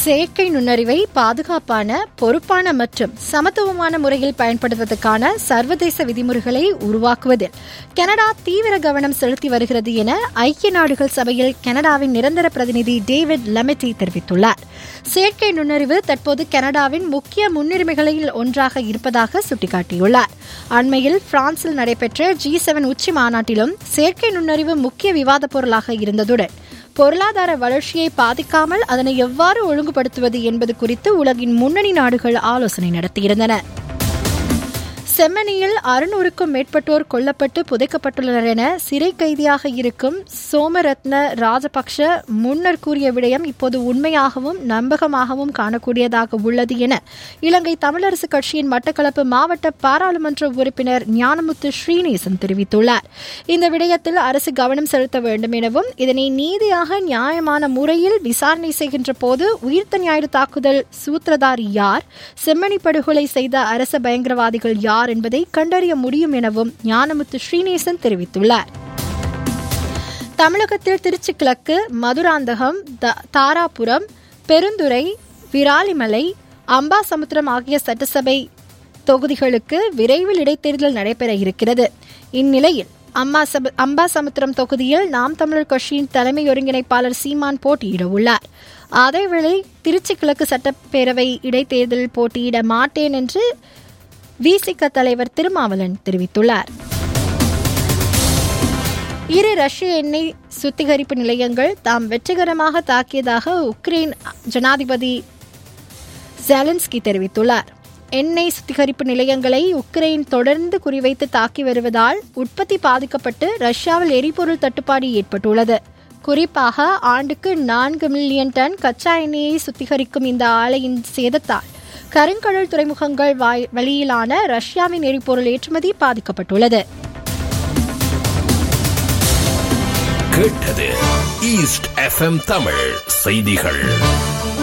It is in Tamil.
செயற்கை நுண்ணறிவை பாதுகாப்பான பொறுப்பான மற்றும் சமத்துவமான முறையில் பயன்படுத்துவதற்கான சர்வதேச விதிமுறைகளை உருவாக்குவதில் கனடா தீவிர கவனம் செலுத்தி வருகிறது என ஐக்கிய நாடுகள் சபையில் கனடாவின் நிரந்தர பிரதிநிதி டேவிட் லெமெட்டி தெரிவித்துள்ளார் செயற்கை நுண்ணறிவு தற்போது கனடாவின் முக்கிய முன்னுரிமைகளில் ஒன்றாக இருப்பதாக சுட்டிக்காட்டியுள்ளார் அண்மையில் பிரான்சில் நடைபெற்ற ஜி செவன் உச்சி மாநாட்டிலும் செயற்கை நுண்ணறிவு முக்கிய விவாத பொருளாக இருந்ததுடன் பொருளாதார வளர்ச்சியை பாதிக்காமல் அதனை எவ்வாறு ஒழுங்குபடுத்துவது என்பது குறித்து உலகின் முன்னணி நாடுகள் ஆலோசனை நடத்தியிருந்தன செம்மணியில் அறுநூறுக்கும் மேற்பட்டோர் கொல்லப்பட்டு புதைக்கப்பட்டுள்ளனர் என சிறை கைதியாக இருக்கும் சோமரத்ன ராஜபக்ஷ முன்னர் கூறிய விடயம் இப்போது உண்மையாகவும் நம்பகமாகவும் காணக்கூடியதாக உள்ளது என இலங்கை தமிழரசு கட்சியின் மட்டக்களப்பு மாவட்ட பாராளுமன்ற உறுப்பினர் ஞானமுத்து ஸ்ரீநேசன் தெரிவித்துள்ளார் இந்த விடயத்தில் அரசு கவனம் செலுத்த வேண்டும் எனவும் இதனை நீதியாக நியாயமான முறையில் விசாரணை செய்கின்ற போது உயிர்த்த ஞாயிறு தாக்குதல் சூத்திரதாரி யார் செம்மணி படுகொலை செய்த அரச பயங்கரவாதிகள் யார் யார் என்பதை கண்டறிய முடியும் எனவும் ஞானமுத்து ஸ்ரீநேசன் தெரிவித்துள்ளார் தமிழகத்தில் திருச்சி கிழக்கு மதுராந்தகம் தாராபுரம் பெருந்துறை விராலிமலை அம்பாசமுத்திரம் ஆகிய சட்டசபை தொகுதிகளுக்கு விரைவில் இடைத்தேர்தல் நடைபெற இருக்கிறது இந்நிலையில் அம்பாசமுத்திரம் தொகுதியில் நாம் தமிழர் கட்சியின் தலைமை ஒருங்கிணைப்பாளர் சீமான் போட்டியிட உள்ளார் அதேவேளை திருச்சி கிழக்கு சட்டப்பேரவை இடைத்தேர்தலில் போட்டியிட மாட்டேன் என்று விசிக தலைவர் திருமாவளன் தெரிவித்துள்ளார் இரு ரஷ்ய எண்ணெய் சுத்திகரிப்பு நிலையங்கள் தாம் வெற்றிகரமாக தாக்கியதாக உக்ரைன் ஜனாதிபதி ஜெலன்ஸ்கி தெரிவித்துள்ளார் எண்ணெய் சுத்திகரிப்பு நிலையங்களை உக்ரைன் தொடர்ந்து குறிவைத்து தாக்கி வருவதால் உற்பத்தி பாதிக்கப்பட்டு ரஷ்யாவில் எரிபொருள் தட்டுப்பாடு ஏற்பட்டுள்ளது குறிப்பாக ஆண்டுக்கு நான்கு மில்லியன் டன் கச்சா எண்ணெயை சுத்திகரிக்கும் இந்த ஆலையின் சேதத்தால் கருங்கடல் துறைமுகங்கள் வழியிலான ரஷ்யாவின் எரிபொருள் ஏற்றுமதி பாதிக்கப்பட்டுள்ளது கேட்டது ஈஸ்ட் எஃப்எம் தமிழ் செய்திகள்